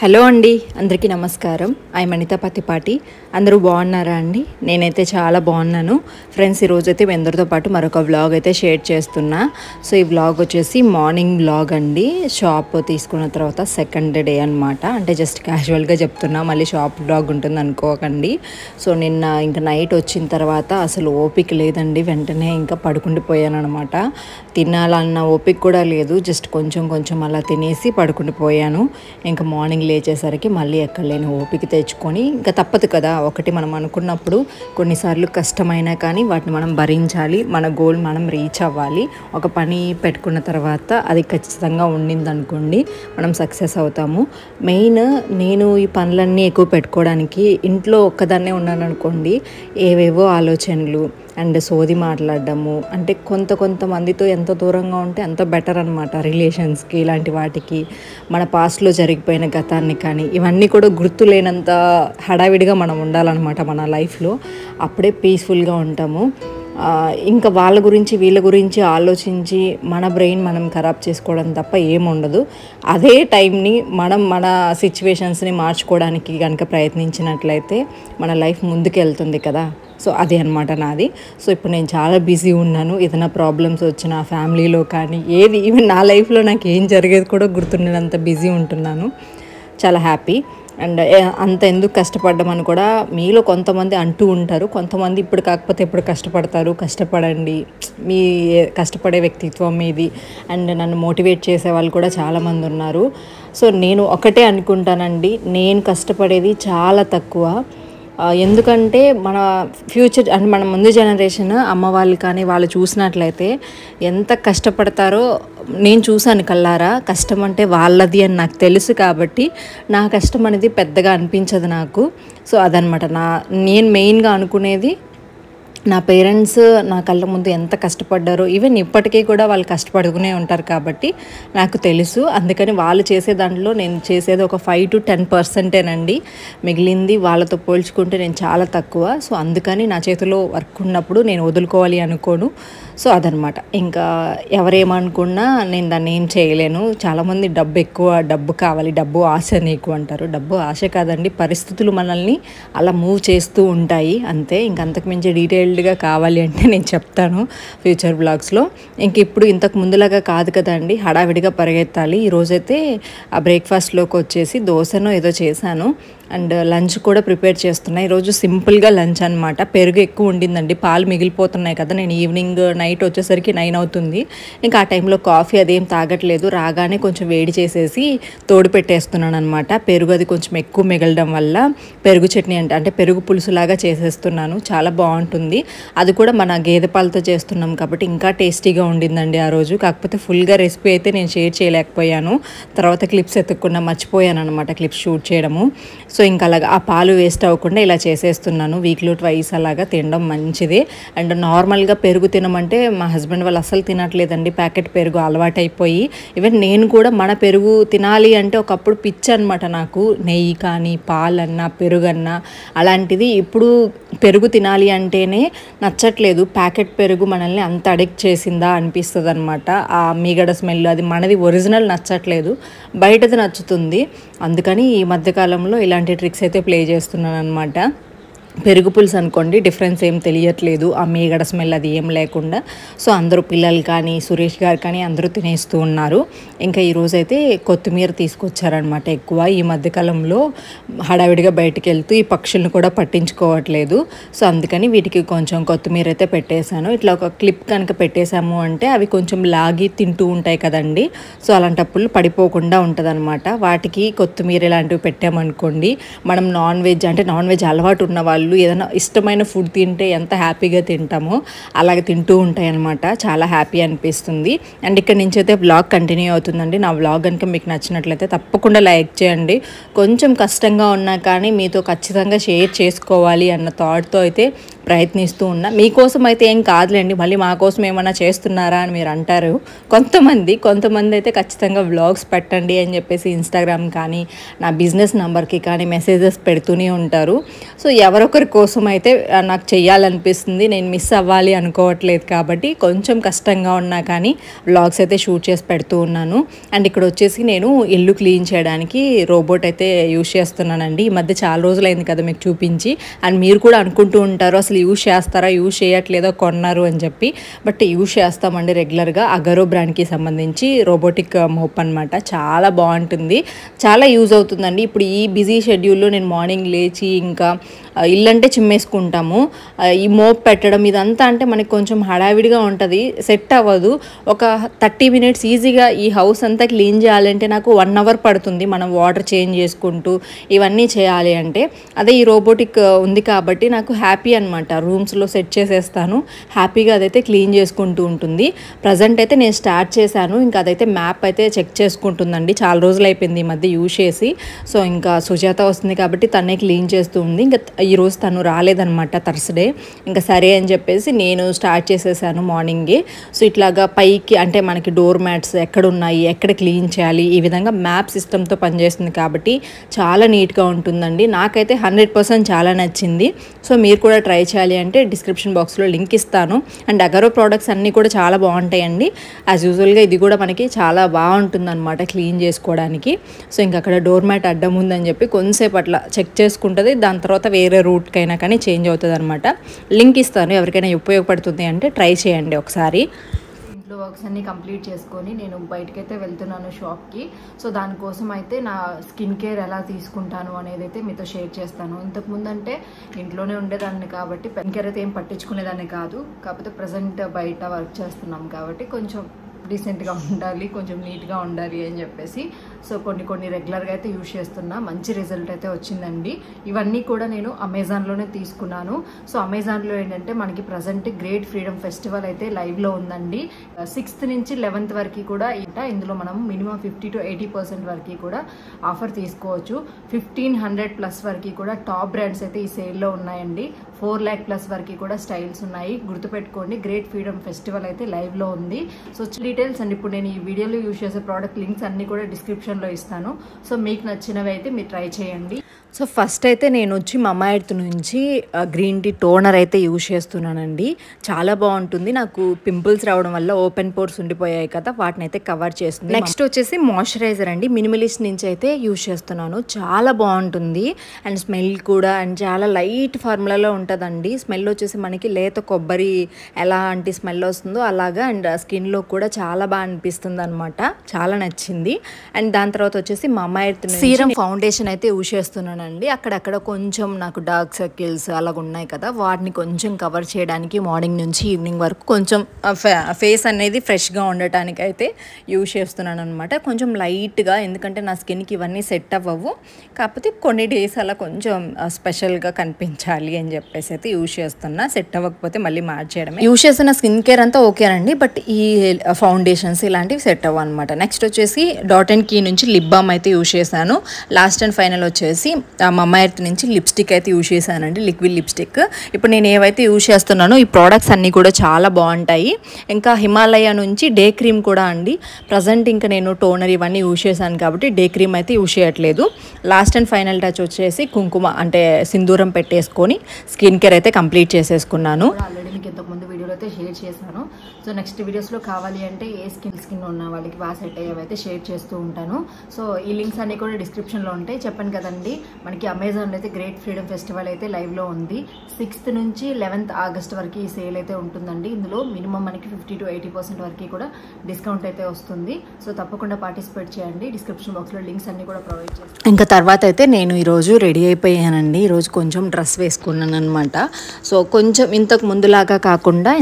hello అండి అందరికీ నమస్కారం ఐ మణిత పతిపాటి అందరూ బాగున్నారా అండి నేనైతే చాలా బాగున్నాను ఫ్రెండ్స్ ఈరోజు అయితే మీ అందరితో పాటు మరొక వ్లాగ్ అయితే షేర్ చేస్తున్నా సో ఈ వ్లాగ్ వచ్చేసి మార్నింగ్ వ్లాగ్ అండి షాప్ తీసుకున్న తర్వాత సెకండ్ డే అనమాట అంటే జస్ట్ క్యాజువల్గా చెప్తున్నా మళ్ళీ షాప్ వ్లాగ్ ఉంటుంది అనుకోకండి సో నిన్న ఇంకా నైట్ వచ్చిన తర్వాత అసలు ఓపిక లేదండి వెంటనే ఇంకా పడుకుండిపోయాను అనమాట తినాలన్న ఓపిక కూడా లేదు జస్ట్ కొంచెం కొంచెం అలా తినేసి పడుకుండిపోయాను ఇంకా మార్నింగ్ లేచేసరికి మళ్ళీ ఎక్కడలేని ఓపిక తెచ్చుకొని ఇంకా తప్పదు కదా ఒకటి మనం అనుకున్నప్పుడు కొన్నిసార్లు కష్టమైనా కానీ వాటిని మనం భరించాలి మన గోల్ మనం రీచ్ అవ్వాలి ఒక పని పెట్టుకున్న తర్వాత అది ఖచ్చితంగా ఉండింది అనుకోండి మనం సక్సెస్ అవుతాము మెయిన్ నేను ఈ పనులన్నీ ఎక్కువ పెట్టుకోవడానికి ఇంట్లో ఒక్కదాన్నే ఉన్నాను అనుకోండి ఏవేవో ఆలోచనలు అండ్ సోది మాట్లాడడము అంటే కొంత కొంతమందితో ఎంత దూరంగా ఉంటే అంత బెటర్ అనమాట రిలేషన్స్కి ఇలాంటి వాటికి మన పాస్ట్లో జరిగిపోయిన గతాన్ని కానీ ఇవన్నీ కూడా గుర్తు లేనంత హడావిడిగా మనం ఉండాలన్నమాట మన లైఫ్లో అప్పుడే పీస్ఫుల్గా ఉంటాము ఆ, ఇంకా వాళ్ళ గురించి వీళ్ళ గురించి ఆలోచించి మన బ్రెయిన్ మనం ఖరాబ్ చేసుకోవడం తప్ప ఏముండదు అదే టైంని మనం మన సిచ్యువేషన్స్ని మార్చుకోవడానికి కనుక ప్రయత్నించినట్లయితే మన లైఫ్ ముందుకు వెళ్తుంది కదా సో అదే అనమాట నాది సో ఇప్పుడు నేను చాలా బిజీ ఉన్నాను ఏదైనా ప్రాబ్లమ్స్ వచ్చినా ఫ్యామిలీలో కానీ ఏది ఈవెన్ నా లైఫ్లో నాకు ఏం జరిగేది కూడా గుర్తుండేంత బిజీ ఉంటున్నాను చాలా హ్యాపీ అండ్ అంత ఎందుకు కష్టపడ్డామని కూడా మీలో కొంతమంది అంటూ ఉంటారు కొంతమంది ఇప్పుడు కాకపోతే ఇప్పుడు కష్టపడతారు కష్టపడండి మీ కష్టపడే వ్యక్తిత్వం మీది అండ్ నన్ను మోటివేట్ చేసే వాళ్ళు కూడా చాలామంది ఉన్నారు సో నేను ఒకటే అనుకుంటానండి నేను కష్టపడేది చాలా తక్కువ ఆ, ఎందుకంటే మన ఫ్యూచర్ అంటే మన ముందు జనరేషన్ అమ్మ వాళ్ళు కానీ వాళ్ళు చూసినట్లయితే ఎంత కష్టపడతారో నేను చూశాను కల్లారా కష్టం అంటే వాళ్ళది అని నాకు తెలుసు కాబట్టి నా కష్టం అనేది పెద్దగా అనిపించదు నాకు సో అదనమాట నా నేను మెయిన్గా అనుకునేది నా పేరెంట్స్ నా కళ్ళ ముందు ఎంత కష్టపడ్డారో ఈవెన్ ఇప్పటికీ కూడా వాళ్ళు కష్టపడుకునే ఉంటారు కాబట్టి నాకు తెలుసు అందుకని వాళ్ళు చేసే దాంట్లో నేను చేసేది ఒక ఫైవ్ టు టెన్ పర్సెంటేనండి మిగిలింది వాళ్ళతో పోల్చుకుంటే నేను చాలా తక్కువ సో అందుకని నా చేతిలో వర్క్ ఉన్నప్పుడు నేను వదులుకోవాలి అనుకోను సో అదనమాట ఇంకా ఎవరేమనుకున్నా నేను దాన్ని ఏం చేయలేను చాలామంది డబ్బు ఎక్కువ డబ్బు కావాలి డబ్బు ఆశ నీకు అంటారు డబ్బు ఆశ కాదండి పరిస్థితులు మనల్ని అలా మూవ్ చేస్తూ ఉంటాయి అంతే ఇంక అంతకుమించి డీటెయిల్డ్గా కావాలి అంటే నేను చెప్తాను ఫ్యూచర్ బ్లాగ్స్లో ఇంక ఇప్పుడు ఇంతకు ముందులాగా కాదు కదండి హడావిడిగా పరిగెత్తాలి ఈరోజైతే ఆ బ్రేక్ఫాస్ట్లోకి వచ్చేసి దోశనో ఏదో చేశాను అండ్ లంచ్ కూడా ప్రిపేర్ చేస్తున్నా ఈరోజు సింపుల్గా లంచ్ అనమాట పెరుగు ఎక్కువ ఉండిందండి పాలు మిగిలిపోతున్నాయి కదా నేను ఈవినింగ్ నైట్ వచ్చేసరికి నైన్ అవుతుంది ఇంకా ఆ టైంలో కాఫీ అదేం తాగట్లేదు రాగానే కొంచెం వేడి చేసేసి తోడు పెట్టేస్తున్నాను అనమాట పెరుగు అది కొంచెం ఎక్కువ మిగలడం వల్ల పెరుగు చట్నీ అంటే అంటే పెరుగు పులుసులాగా చేసేస్తున్నాను చాలా బాగుంటుంది అది కూడా మన గేదె పాలతో చేస్తున్నాం కాబట్టి ఇంకా టేస్టీగా ఉండిందండి ఆ రోజు కాకపోతే ఫుల్గా రెసిపీ అయితే నేను షేర్ చేయలేకపోయాను తర్వాత క్లిప్స్ ఎత్తుక్కున్నా మర్చిపోయాను అనమాట క్లిప్స్ షూట్ చేయడము సో ఇంకా అలాగా ఆ పాలు వేస్ట్ అవ్వకుండా ఇలా చేసేస్తున్నాను వీక్లో ట్వైస్ అలాగా తినడం మంచిదే అండ్ నార్మల్గా పెరుగు తినమంటే మా హస్బెండ్ వాళ్ళు అస్సలు తినట్లేదండి ప్యాకెట్ పెరుగు అలవాటైపోయి ఈవెన్ నేను కూడా మన పెరుగు తినాలి అంటే ఒకప్పుడు పిచ్చి అనమాట నాకు నెయ్యి కానీ పాలన్నా పెరుగన్నా అలాంటిది ఇప్పుడు పెరుగు తినాలి అంటేనే నచ్చట్లేదు ప్యాకెట్ పెరుగు మనల్ని అంత అడిక్ట్ చేసిందా అనిపిస్తుంది అనమాట ఆ మీగడ స్మెల్ అది మనది ఒరిజినల్ నచ్చట్లేదు బయటది నచ్చుతుంది అందుకని ఈ మధ్యకాలంలో ఇలాంటి ట్రిక్స్ అయితే ప్లే చేస్తున్నాను అనమాట పెరుగు పులుసు అనుకోండి డిఫరెన్స్ ఏం తెలియట్లేదు ఆ మీగడ స్మెల్ అది ఏం లేకుండా సో అందరూ పిల్లలు కానీ సురేష్ గారు కానీ అందరూ తినేస్తూ ఉన్నారు ఇంకా ఈరోజైతే కొత్తిమీర తీసుకొచ్చారనమాట ఎక్కువ ఈ మధ్యకాలంలో హడావిడిగా బయటికి వెళ్తూ ఈ పక్షులను కూడా పట్టించుకోవట్లేదు సో అందుకని వీటికి కొంచెం కొత్తిమీర అయితే పెట్టేశాను ఇట్లా ఒక క్లిప్ కనుక పెట్టేశాము అంటే అవి కొంచెం లాగి తింటూ ఉంటాయి కదండి సో అలాంటప్పుడు పడిపోకుండా ఉంటుందన్నమాట వాటికి కొత్తిమీర ఇలాంటివి పెట్టామనుకోండి మనం నాన్ వెజ్ అంటే నాన్ వెజ్ అలవాటు ఉన్న వాళ్ళు ఏదైనా ఇష్టమైన ఫుడ్ తింటే ఎంత హ్యాపీగా తింటామో అలాగే తింటూ ఉంటాయి అనమాట చాలా హ్యాపీ అనిపిస్తుంది అండ్ ఇక్కడ నుంచి అయితే బ్లాగ్ కంటిన్యూ అవుతుందండి నా బ్లాగ్ కనుక మీకు నచ్చినట్లయితే తప్పకుండా లైక్ చేయండి కొంచెం కష్టంగా ఉన్నా కానీ మీతో ఖచ్చితంగా షేర్ చేసుకోవాలి అన్న థాట్తో అయితే ప్రయత్నిస్తూ ఉన్నా మీకోసం అయితే ఏం కాదులేండి మళ్ళీ మా కోసం ఏమైనా చేస్తున్నారా అని మీరు అంటారు కొంతమంది కొంతమంది అయితే ఖచ్చితంగా వ్లాగ్స్ పెట్టండి అని చెప్పేసి ఇన్స్టాగ్రామ్ కానీ నా బిజినెస్ నెంబర్కి కానీ మెసేజెస్ పెడుతూనే ఉంటారు సో ఎవరొకరి కోసం అయితే ఆ, నాకు చెయ్యాలనిపిస్తుంది నేను మిస్ అవ్వాలి అనుకోవట్లేదు కాబట్టి కొంచెం కష్టంగా ఉన్నా కానీ వ్లాగ్స్ అయితే షూట్ చేసి పెడుతూ ఉన్నాను అండ్ ఇక్కడ వచ్చేసి నేను ఇల్లు క్లీన్ చేయడానికి రోబోట్ అయితే యూజ్ చేస్తున్నానండి ఈ మధ్య చాలా రోజులైంది కదా మీకు చూపించి అండ్ మీరు కూడా అనుకుంటూ ఉంటారు అసలు యూజ్ చేస్తారా యూజ్ చేయట్లేదో కొన్నారు అని చెప్పి బట్ యూజ్ చేస్తామండి రెగ్యులర్గా అగరో బ్రాండ్కి సంబంధించి రోబోటిక్ మోప్ అనమాట చాలా బాగుంటుంది చాలా యూజ్ అవుతుందండి ఇప్పుడు ఈ బిజీ షెడ్యూల్లో నేను మార్నింగ్ లేచి ఇంకా ఆ, ఇల్లంటే చిమ్మేసుకుంటాము ఆ, ఈ మోప్ పెట్టడం ఇదంతా అంటే మనకి కొంచెం హడావిడిగా ఉంటుంది సెట్ అవ్వదు ఒక థర్టీ మినిట్స్ ఈజీగా ఈ హౌస్ అంతా క్లీన్ చేయాలంటే నాకు వన్ అవర్ పడుతుంది మనం వాటర్ చేంజ్ చేసుకుంటూ ఇవన్నీ చేయాలి అంటే అదే ఈ రోబోటిక్ ఉంది కాబట్టి నాకు హ్యాపీ అనమాట రూమ్స్లో సెట్ చేసేస్తాను హ్యాపీగా అదైతే క్లీన్ చేసుకుంటూ ఉంటుంది ప్రజెంట్ అయితే నేను స్టార్ట్ చేశాను ఇంకా అదైతే మ్యాప్ అయితే చెక్ చేసుకుంటుందండి చాలా రోజులు అయిపోయింది ఈ మధ్య యూజ్ చేసి సో ఇంకా సుజాత వస్తుంది కాబట్టి తనే క్లీన్ చేస్తూ ఉంది ఇంకా ఈరోజు తను రాలేదనమాట థర్స్డే ఇంకా సరే అని చెప్పేసి నేను స్టార్ట్ చేసేసాను మార్నింగే సో ఇట్లాగా పైకి అంటే మనకి డోర్ మ్యాట్స్ ఎక్కడ ఉన్నాయి ఎక్కడ క్లీన్ చేయాలి ఈ విధంగా మ్యాప్ సిస్టమ్తో పనిచేస్తుంది కాబట్టి చాలా నీట్గా ఉంటుందండి నాకైతే హండ్రెడ్ పర్సెంట్ చాలా నచ్చింది సో మీరు కూడా ట్రై చేయాలి అంటే డిస్క్రిప్షన్ బాక్స్లో లింక్ ఇస్తాను అండ్ అగరో ప్రోడక్ట్స్ అన్నీ కూడా చాలా బాగుంటాయండి యాజ్ యూజువల్గా ఇది కూడా మనకి చాలా బాగుంటుంది అనమాట క్లీన్ చేసుకోవడానికి సో ఇంకా అక్కడ డోర్ మ్యాట్ అడ్డం ఉందని చెప్పి కొంతసేపు అట్లా చెక్ చేసుకుంటుంది దాని తర్వాత వేరే రూట్కైనా కానీ చేంజ్ అవుతుంది అనమాట లింక్ ఇస్తాను ఎవరికైనా ఉపయోగపడుతుంది అంటే ట్రై చేయండి ఒకసారి ఇంట్లో వర్క్స్ అన్ని కంప్లీట్ చేసుకొని నేను బయటకైతే వెళ్తున్నాను షాప్కి సో దానికోసం అయితే నా స్కిన్ కేర్ ఎలా తీసుకుంటాను అనేది అయితే మీతో షేర్ చేస్తాను ఇంతకుముందు అంటే ఇంట్లోనే ఉండేదాన్ని కాబట్టి స్కిన్ కేర్ అయితే ఏం పట్టించుకునేదాన్ని కాదు కాకపోతే ప్రజెంట్ బయట వర్క్ చేస్తున్నాం కాబట్టి కొంచెం డీసెంట్గా ఉండాలి కొంచెం నీట్గా ఉండాలి అని చెప్పేసి సో కొన్ని కొన్ని రెగ్యులర్గా అయితే యూజ్ చేస్తున్నా మంచి రిజల్ట్ అయితే వచ్చిందండి ఇవన్నీ కూడా నేను అమెజాన్లోనే తీసుకున్నాను సో అమెజాన్లో ఏంటంటే మనకి ప్రజెంట్ గ్రేట్ ఫ్రీడమ్ ఫెస్టివల్ అయితే లైవ్లో ఉందండి సిక్స్త్ నుంచి లెవెన్త్ వరకు కూడా ఇంట ఇందులో మనం minimum fifty to eighty percent వరకు కూడా ఆఫర్ తీసుకోవచ్చు ఫిఫ్టీన్ హండ్రెడ్ ప్లస్ వరకు కూడా టాప్ బ్రాండ్స్ అయితే ఈ సేల్లో ఉన్నాయండి ఫోర్ ల్యాక్ ప్లస్ వరకు కూడా స్టైల్స్ ఉన్నాయి గుర్తుపెట్టుకోండి గ్రేట్ ఫ్రీడమ్ ఫెస్టివల్ అయితే లైవ్లో ఉంది సో డీటెయిల్స్ అండ్ ఇప్పుడు నేను ఈ వీడియోలో యూజ్ చేసే ప్రోడక్ట్ లింక్స్ అన్ని కూడా డిస్క్రిప్షన్లో ఇస్తాను సో మీకు నచ్చినవి అయితే మీరు ట్రై చేయండి సో ఫస్ట్ అయితే నేను వచ్చి మమ్మ ఎర్త్ నుంచి గ్రీన్ టీ టోనర్ అయితే యూజ్ చేస్తున్నానండి చాలా బాగుంటుంది నాకు పింపుల్స్ రావడం వల్ల ఓపెన్ పోర్స్ ఉండిపోయాయి కదా వాటిని అయితే కవర్ చేస్తుంది నెక్స్ట్ వచ్చేసి మాయిశ్చరైజర్ అండి మినిమలిస్ట్ నుంచి అయితే యూజ్ చేస్తున్నాను చాలా బాగుంటుంది అండ్ స్మెల్ కూడా అండ్ చాలా లైట్ ఫార్ములాలో ఉంటుందండి స్మెల్ వచ్చేసి మనకి లేత కొబ్బరి ఎలాంటి స్మెల్ వస్తుందో అలాగా అండ్ స్కిన్లో కూడా చాలా బాగా అనిపిస్తుంది అనమాట చాలా నచ్చింది అండ్ దాని తర్వాత వచ్చేసి మా అమ్మాయి సీరం ఫౌండేషన్ అయితే యూజ్ చేస్తున్నానండి అక్కడక్కడ కొంచెం నాకు డార్క్ సర్కిల్స్ అలాగ ఉన్నాయి కదా వాటిని కొంచెం కవర్ చేయడానికి మార్నింగ్ నుంచి ఈవినింగ్ వరకు కొంచెం ఫేస్ అనేది ఫ్రెష్గా ఉండటానికి అయితే యూజ్ చేస్తున్నాను అనమాట కొంచెం లైట్గా ఎందుకంటే నా స్కిన్కి ఇవన్నీ సెట్ అవ్వవు కాకపోతే కొన్ని డేస్ అలా కొంచెం స్పెషల్గా కనిపించాలి అని చెప్పేసి అయితే యూజ్ చేస్తున్నా సెట్ అవ్వకపోతే మళ్ళీ మార్చేయడమే యూజ్ చేస్తున్న స్కిన్ కేర్ అంతా ఓకేనండి బట్ ఈ ఫౌండేషన్స్ ఇలాంటివి సెట్ అవ్వ అనమాట నెక్స్ట్ వచ్చేసి డాట్ అండ్ కీ నుంచి లిప్ బామ్ అయితే యూజ్ చేశాను లాస్ట్ అండ్ ఫైనల్ వచ్చేసి మమ్మ ఎర్త్ నుంచి లిప్స్టిక్ అయితే యూజ్ చేశానండి లిక్విడ్ లిప్స్టిక్ ఇప్పుడు నేను ఏవైతే యూజ్ చేస్తున్నానో ఈ ప్రోడక్ట్స్ అన్నీ కూడా చాలా బాగుంటాయి ఇంకా హిమాలయ నుంచి డే క్రీమ్ కూడా అండి ప్రజెంట్ ఇంకా నేను టోనర్ ఇవన్నీ యూజ్ చేశాను కాబట్టి డే క్రీమ్ అయితే యూజ్ చేయట్లేదు లాస్ట్ అండ్ ఫైనల్ టచ్ వచ్చేసి కుంకుమ అంటే సింధూరం పెట్టేసుకొని స్కిన్ కేర్ అయితే కంప్లీట్ చేసేసుకున్నాను ఆల్రెడీ మీకు ఇంతకుముందు వీడియోలో అయితే షేర్ చేశాను సో నెక్స్ట్ వీడియోస్లో కావాలి అంటే ఏ స్కిన్ స్కిన్ ఉన్న వాళ్ళకి బాగా సెట్ అయ్యేవైతే షేర్ చేస్తూ ఉంటాను సో ఈ లింక్స్ అన్ని కూడా డిస్క్రిప్షన్లో ఉంటాయి చెప్పాను కదండి మనకి అమెజాన్లో అయితే గ్రేట్ ఫ్రీడమ్ ఫెస్టివల్ అయితే లైవ్లో ఉంది సిక్స్త్ నుంచి లెవెన్త్ ఆగస్ట్ వరకు ఈ సేల్ అయితే ఉంటుందండి ఇందులో మినిమం మనకి ఫిఫ్టీ టు ఎయిటీ పర్సెంట్ వరకు కూడా డిస్కౌంట్ అయితే వస్తుంది సో తప్పకుండా పార్టిసిపేట్ చేయండి డిస్క్రిప్షన్ బాక్స్లో లింక్స్ అన్ని కూడా ప్రొవైడ్ చేస్తాను ఇంకా తర్వాత అయితే నేను ఈరోజు రెడీ అయిపోయానండి ఈరోజు కొంచెం డ్రెస్ వేసుకున్నాను అనమాట సో కొంచెం ఇంతకు ముందులాగా కాకుండా ఇందాక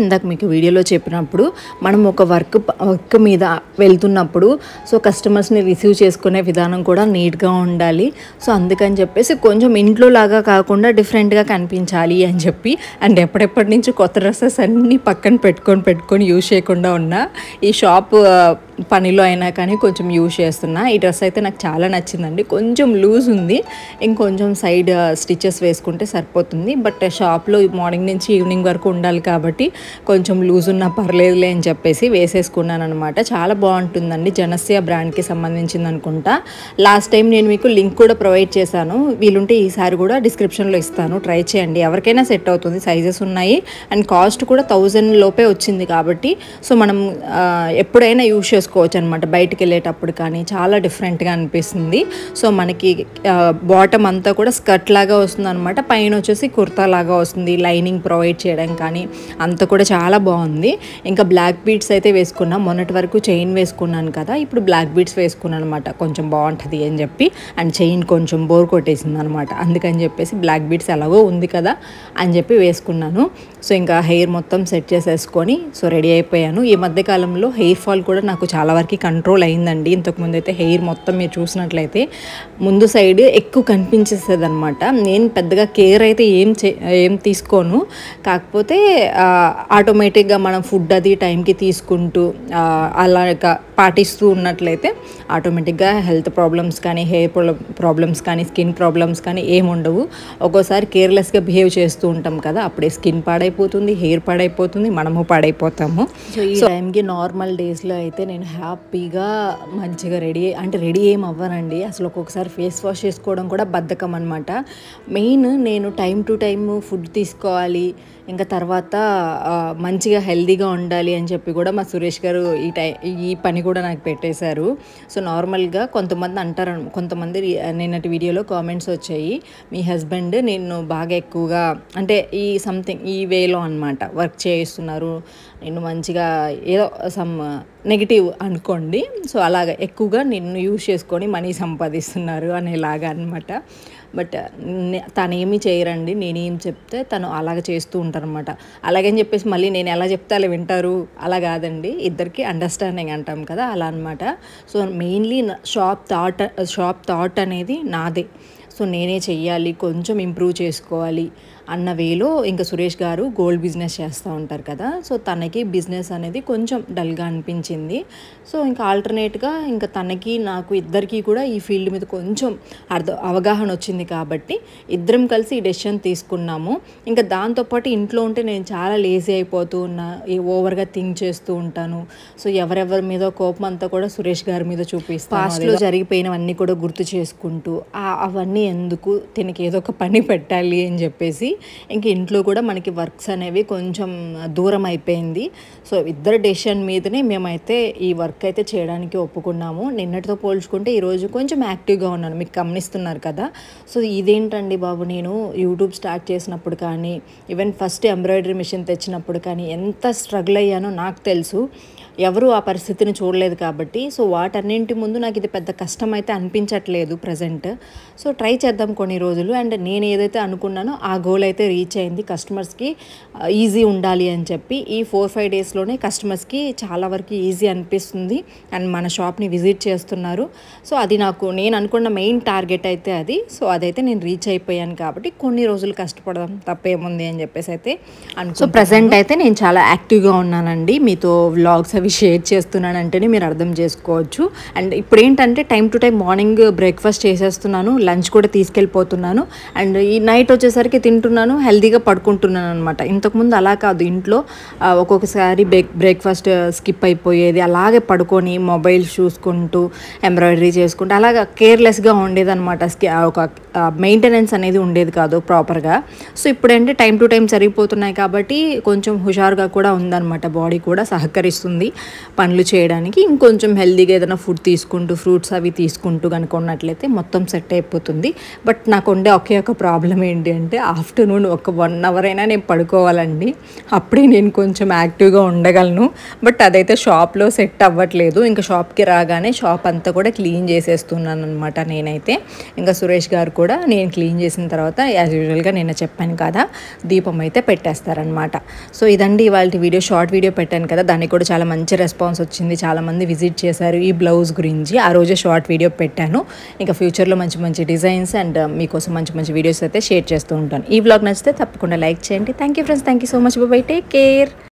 ఇందాక మీకు వీడియోలో చెప్పినప్పుడు మనం ఒక వర్క్ వర్క్ మీద వెళ్తున్నప్పుడు సో కస్టమర్స్ని రిసీవ్ చేసుకునే విధానం కూడా నీట్గా ఉండాలి సో అందుకని చెప్పేసి కొంచెం ఇంట్లో లాగా కాకుండా డిఫరెంట్గా కనిపించాలి అని చెప్పి అండ్ ఎప్పటిప్పటి నుంచి కొత్త డ్రెస్సెస్ అన్నీ పక్కన పెట్టుకొని పెట్టుకొని యూజ్ చేయకుండా ఉన్నా ఈ షాప్ ఆ, పనిలో అయినా కానీ కొంచెం యూజ్ చేస్తున్నా ఈ డ్రెస్ అయితే నాకు చాలా నచ్చిందండి కొంచెం లూజ్ ఉంది ఇంకొంచెం సైడ్ స్టిచెస్ వేసుకుంటే సరిపోతుంది బట్ షాప్లో మార్నింగ్ నుంచి ఈవినింగ్ వరకు ఉండాలి కాబట్టి కొంచెం లూజ్ ఉన్నా పర్లేదులే అని చెప్పేసి వేసేసుకున్నాను అనమాట చాలా బాగుంటుందండి జనస్య బ్రాండ్కి సంబంధించింది అనుకుంటా లాస్ట్ టైం నేను మీకు లింక్ కూడా ప్రొవైడ్ చేశాను వీలుంటే ఈసారి కూడా డిస్క్రిప్షన్లో ఇస్తాను ట్రై చేయండి ఎవరికైనా సెట్ అవుతుంది సైజెస్ ఉన్నాయి అండ్ కాస్ట్ కూడా థౌజండ్ లోపే వచ్చింది కాబట్టి సో మనం ఆ, ఎప్పుడైనా యూజ్ చేసుకోవచ్చు అనమాట బయటికి వెళ్ళేటప్పుడు కానీ చాలా డిఫరెంట్గా అనిపిస్తుంది సో మనకి బాటమ్ అంతా కూడా స్కర్ట్ లాగా వస్తుంది అనమాట పైన వచ్చేసి కుర్తా లాగా వస్తుంది లైనింగ్ ప్రొవైడ్ చేయడం కానీ అంతా కూడా చాలా బాగుంది ఇంకా బ్లాక్ బీడ్స్ అయితే వేసుకున్నాం మొన్నటి వరకు చైన్ వేసుకున్నాను కదా ఇప్పుడు బ్లాక్ బీడ్స్ వేసుకున్నాను అనమాట కొంచెం బాగుంటుంది అని చెప్పి అండ్ చైన్ కొంచెం బోర్ కొట్టేసింది అనమాట అందుకని చెప్పేసి బ్లాక్ బీడ్స్ ఎలాగో ఉంది కదా అని చెప్పి వేసుకున్నాను సో ఇంకా హెయిర్ మొత్తం సెట్ చేసేసుకొని సో రెడీ అయిపోయాను ఈ మధ్య కాలంలో హెయిర్ ఫాల్ కూడా నాకు చాలా వరకు కంట్రోల్ అయిందండి ఇంతకుముందు అయితే హెయిర్ మొత్తం మీరు చూసినట్లయితే ముందు సైడ్ ఎక్కువ కనిపించేసేది అనమాట నేను పెద్దగా కేర్ అయితే ఏం చే ఏం తీసుకోను కాకపోతే ఆటోమేటిక్గా మనం ఫుడ్ అది టైంకి తీసుకుంటూ ఆ, అలాగా పాటిస్తూ ఉన్నట్లయితే ఆటోమేటిక్గా హెల్త్ ప్రాబ్లమ్స్ కానీ హెయిర్ ప్రాబ్లమ్స్ కానీ స్కిన్ ప్రాబ్లమ్స్ కానీ ఏముండవు ఒక్కోసారి కేర్లెస్గా బిహేవ్ చేస్తూ ఉంటాం కదా అప్పుడే స్కిన్ పాడైపోతుంది హెయిర్ పాడైపోతుంది మనము పాడైపోతాము సో ఈ టైంకి నార్మల్ డేస్లో అయితే నేను హ్యాపీగా మంచిగా రెడీ అంటే రెడీ ఏం అవ్వనండి అసలు ఒక్కొక్కసారి ఫేస్ వాష్ చేసుకోవడం కూడా బద్ధకం అనమాట మెయిన్ నేను టైం టు టైం ఫుడ్ తీసుకోవాలి ఇంకా తర్వాత ఆ, మంచిగా హెల్దీగా ఉండాలి అని చెప్పి కూడా మా సురేష్ గారు ఈ టై ఈ పని కూడా నాకు పెట్టేశారు సో నార్మల్గా కొంతమంది అంటారు కొంతమంది రి- నిన్నటి వీడియోలో కామెంట్స్ వచ్చాయి మీ హస్బెండ్ నిన్ను బాగా ఎక్కువగా అంటే ఈ సంథింగ్ ఈ వేలో అనమాట వర్క్ చేయిస్తున్నారు నిన్ను మంచిగా ఏదో సమ్ నెగిటివ్ అనుకోండి సో అలాగా ఎక్కువగా నిన్ను యూజ్ చేసుకొని మనీ సంపాదిస్తున్నారు అనేలాగా అనమాట బట్ తను ఏమీ చేయరండి నేనేం చెప్తే తను అలాగ చేస్తూ ఉంటారనమాట అలాగని చెప్పేసి మళ్ళీ నేను ఎలా చెప్తే అలా వింటారు అలా కాదండి ఇద్దరికి అండర్స్టాండింగ్ అంటాం కదా అలా అనమాట so mainly shop thought shop thought అనేది నాదే సో నేనే చెయ్యాలి కొంచెం ఇంప్రూవ్ చేసుకోవాలి అన్న వేలో ఇంకా సురేష్ గారు గోల్డ్ బిజినెస్ చేస్తూ ఉంటారు కదా సో తనకి బిజినెస్ అనేది కొంచెం డల్గా అనిపించింది సో ఇంకా ఆల్టర్నేట్గా ఇంకా తనకి నాకు ఇద్దరికి కూడా ఈ ఫీల్డ్ మీద కొంచెం అర్థం అవగాహన వచ్చింది కాబట్టి ఇద్దరం కలిసి ఈ డెసిషన్ తీసుకున్నాము ఇంకా దాంతోపాటు ఇంట్లో ఉంటే నేను చాలా లేజీ అయిపోతూ ఉన్నా ఈ ఓవర్గా థింక్ చేస్తూ ఉంటాను సో ఎవరెవరి మీద కోపం అంతా కూడా సురేష్ గారి మీద చూపిస్తాను పాస్ట్లో జరిగిపోయినవన్నీ కూడా గుర్తు చేసుకుంటూ ఆ- అవన్నీ ఎందుకు తినకి ఏదో ఒక పని పెట్టాలి అని చెప్పేసి ఇంక ఇంట్లో కూడా మనకి వర్క్స్ అనేవి కొంచెం దూరం అయిపోయింది సో ఇద్దరు డెసిషన్ మీదనే మేమైతే ఈ వర్క్ అయితే చేయడానికి ఒప్పుకున్నాము నిన్నటితో పోల్చుకుంటే ఈరోజు కొంచెం యాక్టివ్గా ఉన్నాను మీకు గమనిస్తున్నారు కదా సో ఇదేంటండి బాబు నేను యూట్యూబ్ స్టార్ట్ చేసినప్పుడు కానీ ఈవెన్ ఫస్ట్ ఎంబ్రాయిడరీ మిషన్ తెచ్చినప్పుడు కానీ ఎంత స్ట్రగుల్ అయ్యానో నాకు తెలుసు ఎవరు ఆ పరిస్థితిని చూడలేదు కాబట్టి సో వాటన్నింటి ముందు నాకు ఇది పెద్ద కష్టం అయితే అనిపించట్లేదు ప్రజెంట్ సో ట్రై చేద్దాం కొన్ని రోజులు అండ్ నేను ఏదైతే అనుకున్నానో ఆ గోల్ అయితే రీచ్ అయింది కస్టమర్స్కి ఈజీ ఉండాలి అని చెప్పి ఈ ఫోర్ ఫైవ్ డేస్లోనే కస్టమర్స్కి చాలా వరకు ఈజీ అనిపిస్తుంది అండ్ మన షాప్ని విజిట్ చేస్తున్నారు సో అది నాకు నేను అనుకున్న మెయిన్ టార్గెట్ అయితే అది సో అదైతే నేను రీచ్ అయిపోయాను కాబట్టి కొన్ని రోజులు కష్టపడదాం తప్పేముంది అని చెప్పేసి అయితే అనుకో సో ప్రజెంట్ అయితే నేను చాలా యాక్టివ్గా ఉన్నానండి మీతో వ్లాగ్స్ అవి షేర్ చేస్తున్నానంటేనే మీరు అర్థం చేసుకోవచ్చు అండ్ ఇప్పుడు ఏంటంటే time to time morning breakfast చేసేస్తున్నాను లంచ్ కూడా తీసుకెళ్ళిపోతున్నాను అండ్ ఈ నైట్ వచ్చేసరికి తింటున్నాను హెల్తీగా పడుకుంటున్నాను అనమాట ఇంతకుముందు అలా కాదు ఇంట్లో ఆ, ఒక్కొక్కసారి బ్రేక్ బ్రేక్ఫాస్ట్ స్కిప్ అయిపోయేది అలాగే పడుకొని మొబైల్స్ చూసుకుంటూ ఎంబ్రాయిడరీ చేసుకుంటూ అలాగా కేర్లెస్గా ఉండేది అనమాట ఒక మెయింటెనెన్స్ అనేది ఉండేది కాదు ప్రాపర్గా సో ఇప్పుడంటే టైం టు టైం సరిపోతున్నాయి కాబట్టి కొంచెం హుషారుగా కూడా ఉందన్నమాట బాడీ కూడా సహకరిస్తుంది పనులు చేయడానికి ఇంకొంచెం హెల్దీగా ఏదైనా ఫుడ్ తీసుకుంటూ ఫ్రూట్స్ అవి తీసుకుంటూ కనుక ఉన్నట్లయితే మొత్తం సెట్ అయిపోతుంది బట్ నాకు ఉండే ఒకే ఒక ప్రాబ్లం ఏంటి అంటే ఆఫ్టర్నూన్ ఒక వన్ అవర్ అయినా నేను పడుకోవాలండి అప్పుడే నేను కొంచెం యాక్టివ్గా ఉండగలను బట్ అదైతే షాప్లో సెట్ అవ్వట్లేదు ఇంకా షాప్కి రాగానే షాప్ అంతా కూడా క్లీన్ చేసేస్తున్నాను అనమాట నేనైతే ఇంకా సురేష్ గారు కూడా నేను క్లీన్ చేసిన తర్వాత యాజ్ యూజువల్గా నేను చెప్పాను కదా దీపం అయితే పెట్టేస్తారనమాట సో ఇదండి ఇవాళ వీడియో షార్ట్ వీడియో పెట్టాను కదా దానికి కూడా చాలా మంచి రెస్పాన్స్ వచ్చింది చాలామంది విజిట్ చేశారు ఈ బ్లౌజ్ గురించి ఆ రోజే షార్ట్ వీడియో పెట్టాను ఇంకా ఫ్యూచర్లో మంచి మంచి డిజైన్స్ అండ్ మీకోసం మంచి మంచి వీడియోస్ అయితే షేర్ చేస్తూ ఉంటాను ఈ బ్లాగ్ నచ్చితే తప్పకుండా లైక్ చేయండి thank you friends thank you so much bye take care